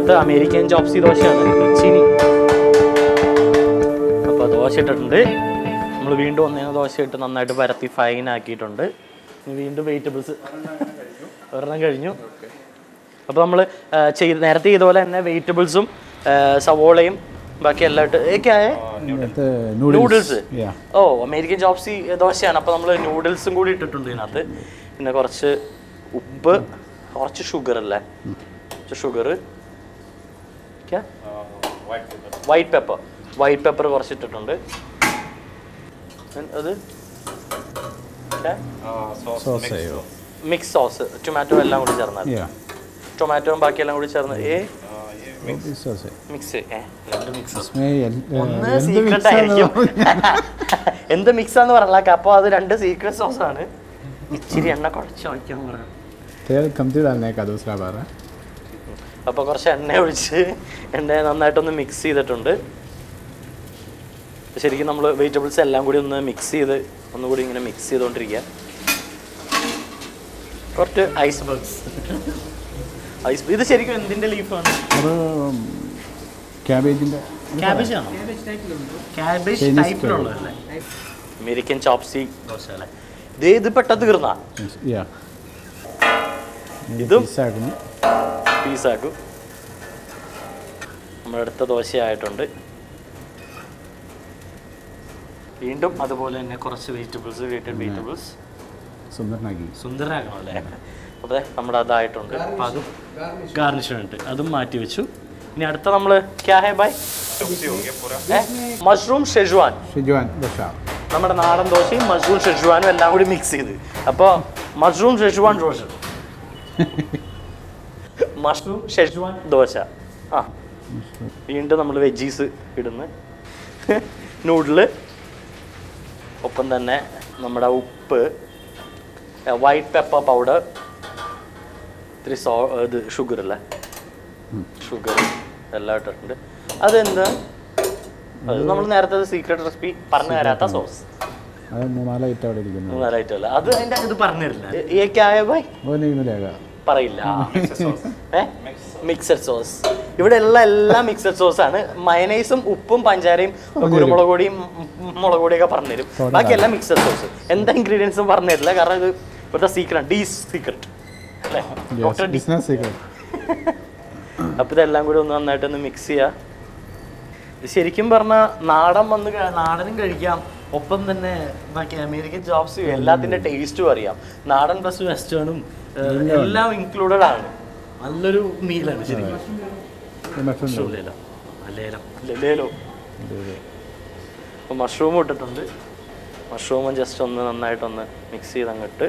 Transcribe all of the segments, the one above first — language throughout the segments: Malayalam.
അടുത്ത അമേരിക്കൻ ചോപ്സി ദോശയാണ് ചീനി അപ്പോൾ ദോശ ഇട്ടിട്ടുണ്ട് നമ്മൾ വീണ്ടും ഒന്നേന്ന് ദോശ ഇട്ട് നന്നായിട്ട് പരത്തി ഫൈൻ ആക്കിയിട്ടുണ്ട് ഇനി വീണ്ടും വെജിറ്റബിൾസ് ഒരെണ്ണം കഴിഞ്ഞു അപ്പോൾ നമ്മൾ ചെയ്ത് നേരത്തെ ചെയ്ത പോലെ തന്നെ വെജിറ്റബിൾസും സവോളയും ബാക്കി എല്ലാം ഇട്ട് ഏക്കായ ഇത് നൂഡിൽസ് നൂഡിൽസ് യാ ഓ അമേരിക്കൻ ചോപ്സി ദോശയാണ് അപ്പോൾ നമ്മൾ നൂഡിൽസും കൂടി ഇട്ടിട്ടുണ്ട് ഇതിനകത്ത് പിന്നെ കുറച്ച് ഉപ്പ് കുറച്ച് ഷുഗർ അല്ലേ കുറച്ച് sugar white pepper white pepper കുറച്ച് ഇട്ടിട്ടുണ്ട് Then അത് സോസ് അയ്യോ മിക്സ് സോസ് ടൊമാറ്റോ എല്ലാം കൂടി ചേർന്നാൽ യാ ടൊമാറ്റോയും ബാക്കിയെല്ലാം കൂടി ചേർന്ന് ഏ സോസ് മിക്സ് ഏ രണ്ട് മിക്സ് ഒന്ന് എന്ത് സീക്രട്ട് മിക്സ് ആയിരിക്കും എന്ത് മിക്സ് ആന്ന് പറഞ്ഞാൽ അപ്പോൾ അത് രണ്ട് സീക്രട്ട് സോസ് ആണ് ഇച്ചിരി എണ്ണ കുഴച്ച് വയ്ക്കാൻ പറഞ്ഞു तेल कमती डालने का दूसरा बार है അപ്പോൾ കുറച്ച് എണ്ണ ഒഴിച്ച് എണ്ണ നന്നായിട്ടൊന്ന് മിക്സ് ചെയ്തിട്ടുണ്ട് ശരിക്കും നമ്മൾ വെജിറ്റബിൾസ് എല്ലാം കൂടി ഒന്ന് മിക്സ് ചെയ്ത് ഒന്നുകൂടി ഇങ്ങനെ മിക്സ് ചെയ്തുകൊണ്ടിരിക്കുക കുറച്ച് ഐസ് ബർഗ്സ് ഐസ് ഇത് ശരിക്കും എന്തിൻ്റെ ലീഫാണ് അത് ക്യാബേജിൻ്റെ ക്യാബേജ് ആണോ ക്യാബേജ് Chinese ടൈപ്പിലുള്ളതല്ലേ അമേരിക്കൻ ചോപ്സി ദോശ അല്ലേ ഇത് ഇത് പെട്ടെന്ന് തീർന്നാ യാ ഇതും പീസാക്കുന്നു പീസാക്കും നമ്മുടെ അടുത്ത ദോശയായിട്ടുണ്ട് വീണ്ടും അതുപോലെ തന്നെ കുറച്ച് വെജിറ്റബിൾസ് ഗ്രേറ്റഡ് വെജിറ്റബിൾസ് സുന്ദരനാക്കി സുന്ദരനാക്കണം അല്ലേ അപ്പോൾ ദേ നമ്മുടെ അതായിട്ടുണ്ട് അപ്പോൾ അതും ഗാർണിഷ് ഉണ്ട് അതും മാറ്റി വെച്ചു ഇനി അടുത്ത നമ്മൾ ക്യാ ഹേ ബൈ മഷ്റൂം ഷെജ്വാൻ ഷിജുവാൻ ദോശ നമ്മുടെ നാടൻ ദോശയും മഷ്റൂം ഷെജ്വാനും എല്ലാം കൂടി മിക്സ് ചെയ്ത് അപ്പോൾ mushroom schezwan dosa mushroom schezwan dosa ആ വീണ്ടും നമ്മൾ വെജീസ് ഇടുന്നു നൂഡില് ഒപ്പം തന്നെ നമ്മുടെ ഉപ്പ് വൈറ്റ് പെപ്പർ പൗഡർ ഇത്തിരി സോ ഇത് ഷുഗർ അല്ലേ ഷുഗർ എല്ലാം ഇട്ടിട്ടുണ്ട് അതെന്താ അത് നമ്മൾ നേരത്തെ സീക്രട്ട് റെസിപ്പി പറഞ്ഞു തരാത്ത സോസ് അത് മൂന്നാല് ഐറ്റം അവിടെ ഇരിക്കുന്നു മൂന്നാലായിട്ടല്ല അത് അതിന്റെ ഇത് പറഞ്ഞു തരില്ല ഏക്കായ ബൈ वो नहीं मिलेगा പറയില്ല മിക്സഡ് സോസ് ഇവിടെ ഉള്ള എല്ലാം മിക്സഡ് സോസ് ആണ് മയനൈസും ഉപ്പും പഞ്ചാരയും കുരുമുളക് പൊടിയും ഉം, മുളക് പൊടിയൊക്കെ പറഞ്ഞു തരും Soda. ബാക്കി എല്ലാം മിക്സഡ് സോസ് എന്താ ഇൻഗ്രീഡിയൻസും പറഞ്ഞു തരില്ല കാരണം ഇത് ഇവിടുത്തെ സീക്രട്ട് ഡീ സീക്രട്ട് അല്ലേ ഡോക്ടർ ഡി बिजनेस सीक्रेट അപ്പോൾ ഇതെല്ലാം കൂടി ഒന്ന് നന്നായിട്ടൊന്ന് മിക്സ് ചെയ്യുക ഇത് ശരിക്കും പറഞ്ഞാൽ നാടൻ വന്ന് ക- നാടനും കഴിക്കാം ഒപ്പം തന്നെ ബാക്കി അമേരിക്കൻ ജോബ്സ് എല്ലാത്തിൻ്റെ ടേസ്റ്റും അറിയാം നാടൻ പ്ലസ് വെസ്റ്റേണും എല്ലാം ഇൻക്ലൂഡഡ് ആണ് നല്ലൊരു മീലാണ് ശരിക്കും मशरूम മഷ്റൂം ലേലം ലേലം ലേലോ അപ്പോൾ മഷ്റൂം ഇട്ടിട്ടുണ്ട് മഷ്റൂമും ജസ്റ്റ് ഒന്ന് നന്നായിട്ടൊന്ന് മിക്സ് ചെയ്ത് അങ്ങോട്ട്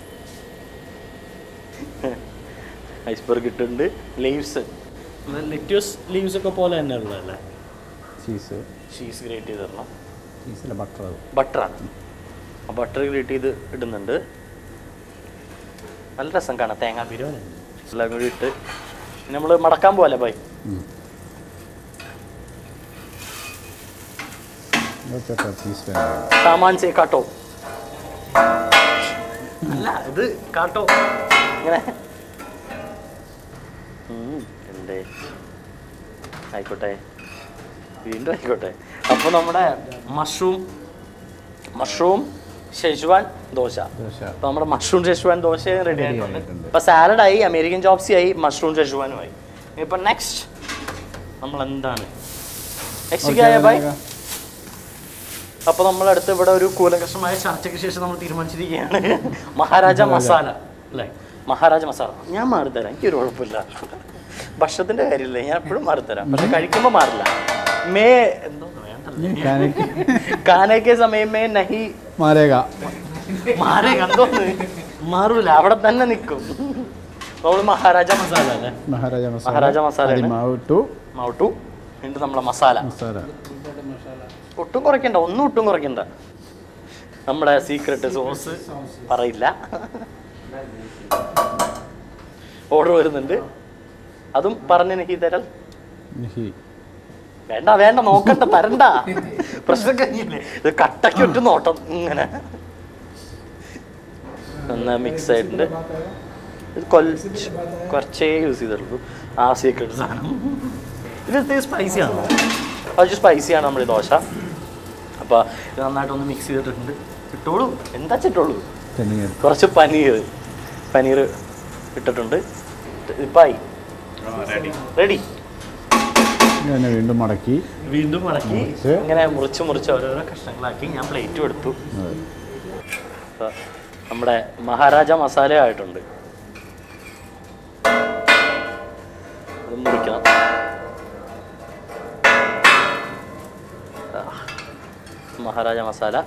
ഐസ്ബർഗ് ഇട്ടിട്ടുണ്ട് ലീവ്സ് ലെറ്റ്യൂസ് ലീവ്സ് ഒക്കെ പോലെ തന്നെ ഉള്ളതല്ലേ चीज़ ചീസ് ഗ്രേറ്റ് ചെയ്ത് തരണം चीज़ बटर ബട്ടറാണ് ആ ബട്ടർ ഗ്രേറ്റ് ചെയ്ത് ഇടുന്നുണ്ട് നല്ല രസം കാണാം തേങ്ങാ ബിരിയാണി എല്ലാം കൂടി ഇട്ട് നമ്മൾ മടക്കാൻ പോകല്ലേ ബൈ वो चटा चीज़ पे സാമാൻ സേ കാട്ടോ അല്ല ഇത് കാട്ടോ ഇങ്ങനെ ഉം, എന്തേ ആയിക്കോട്ടെ വീണ്ടും ആയിക്കോട്ടെ അപ്പോൾ നമ്മുടെ mushroom mushroom schezwan dosa dosa അപ്പോൾ നമ്മുടെ മഷ്റൂം ഷെജ്വാൻ ദോശ റെഡി ആയിട്ടുണ്ട് ആയിട്ടുണ്ട്. അപ്പോൾ സാലഡായി അമേരിക്കൻ ചോപ്സി ആയി മഷ്റൂം ഷെജ്വാനും ആയി ഇപ്പം നെക്സ്റ്റ് നമ്മൾ എന്താണ് നെക്സ്റ്റ് ആയ ബൈ അപ്പോൾ നമ്മൾ അടുത്ത് ഇവിടെ ഒരു കൂലങ്കഷമായ ചർച്ചയ്ക്ക് ശേഷം നമ്മൾ തീരുമാനിച്ചിരിക്കുകയാണ് മഹാരാജ മസാല അല്ലേ മഹാരാജ മസാല ഞാൻ മാറിത്തരാം എനിക്കൊരു കുഴപ്പമില്ല ഭക്ഷണത്തിന്റെ കാര്യമില്ല ഞാൻ എപ്പോഴും മാറിത്തരാം പക്ഷെ കഴിക്കുമ്പോൾ മാറില്ല മേ എന്തോ വേണ്ടല്ലോ खाने കാനയ്ക്ക് സമയം മേ നഹി मारेगा മാറേ കണ്ടോന്ന് മാറൂല അവിടെ തന്നെ നിൽക്കും നമ്മൾ മഹാരാജ മസാല അല്ലേ महाराजा मसाला മഹാരാജ മസാല అది మావు టు മൗട്ടു ഉണ്ട് നമ്മളെ മസാല మసాలా ഒട്ടും കുറയ്ക്കണ്ട ഒന്നും ഒട്ടും കുറയ്ക്കണ്ട നമ്മുടെ സീക്രട്ട് സോസ് പറയില്ല ഓർഡർ വരുന്നുണ്ട് അതും പറഞ്ഞ നഹി തരൽ നെഹി വേണ്ട വേണ്ട നോക്കണ്ട തരണ്ട പ്രശ്നം കഴിഞ്ഞില്ലേ ഇത് കട്ടയ്ക്ക് ഒറ്റ നോട്ടം ഇങ്ങനെ നന്നാ മിക്സ് ആയിട്ടുണ്ട് ഇത് കൊൽച്ച് കുറച്ചേ യൂസ് ചെയ്തിട്ടുള്ളൂ ആ സീക്രട്ട് സാധനം ഇത് സ്പൈസിയാണ് കുറച്ച് സ്പൈസിയാണ് നമ്മുടെ ഈ ദോശ അപ്പോൾ ഇത് നന്നായിട്ടൊന്ന് മിക്സ് ചെയ്തിട്ടുണ്ട് ഇട്ടോളൂ എന്താ ചിട്ടോളൂ പനീർ കുറച്ച് പനീർ പനീർ ഇട്ടിട്ടുണ്ട് ഇപ്പായി റെഡി ഇതിനെ വീണ്ടും മടക്കി വീണ്ടും മടക്കി മുറിച്ച്. ഇങ്ങനെ മുറിച്ച് മുറിച്ച് ഓരോരോ കഷ്ണങ്ങളാക്കി ഞാൻ പ്ലേറ്റും എടുത്തു അതെ. അപ്പൊ നമ്മുടെ മഹാരാജ മസാല ആയിട്ടുണ്ട് അത് മുറിക്കണം ആ. മഹാരാജ മസാല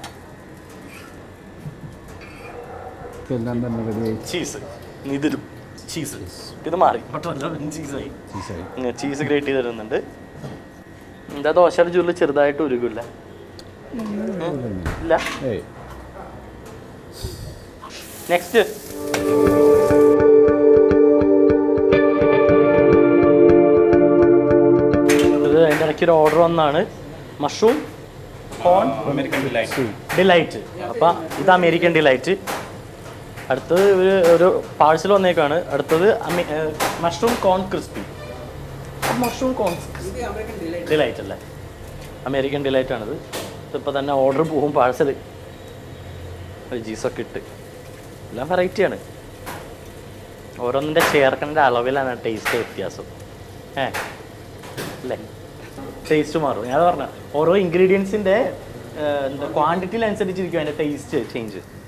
ഇതെല്ലാം തന്നെ റെഡിയായി ചീസ് ഇതിലും ചീസ് ഇത് മാറി പെട്ടെന്ന് ചീസായി ചീസായി ചീസ് ഗ്രേറ്റ് ചെയ്ത് തരുന്നുണ്ട് എന്താ ദോശയുടെ ചുരുള് ചെറുതായിട്ട് ഉരുകില്ല ഇല്ല ഏയ് നെക്സ്റ്റ് ഇത് അതിൻ്റെ ഇടയ്ക്ക് ഒരു ഓർഡർ വന്നാണ് മഷ്റൂം കോൺ ഡിലൈറ്റ് അപ്പം ഇത് അമേരിക്കൻ ഡിലൈറ്റ് അടുത്തത് ഒരു ഒരു പാഴ്സൽ വന്നേക്കാണ് അടുത്തത് mushroom corn crispy mushroom corn delight അല്ലേ അമേരിക്കൻ ഡിലൈറ്റ് ആണിത് ഇതിപ്പോൾ തന്നെ ഓർഡർ പോകും പാഴ്സൽ ഒരു ജീസൊക്കെ ഇട്ട് എല്ലാം വെറൈറ്റിയാണ് ഓരോന്നിൻ്റെ ചേർക്കേണ്ട അളവിലാണ് ടേസ്റ്റ് വ്യത്യാസം ഏ അല്ലേ ടേസ്റ്റ് മാറും ഞാൻ പറഞ്ഞ ഓരോ ഇൻഗ്രീഡിയൻസിൻ്റെ എന്താ ക്വാണ്ടിറ്റിയിൽ അനുസരിച്ചിരിക്കും അതിൻ്റെ ടേസ്റ്റ് ചേഞ്ച്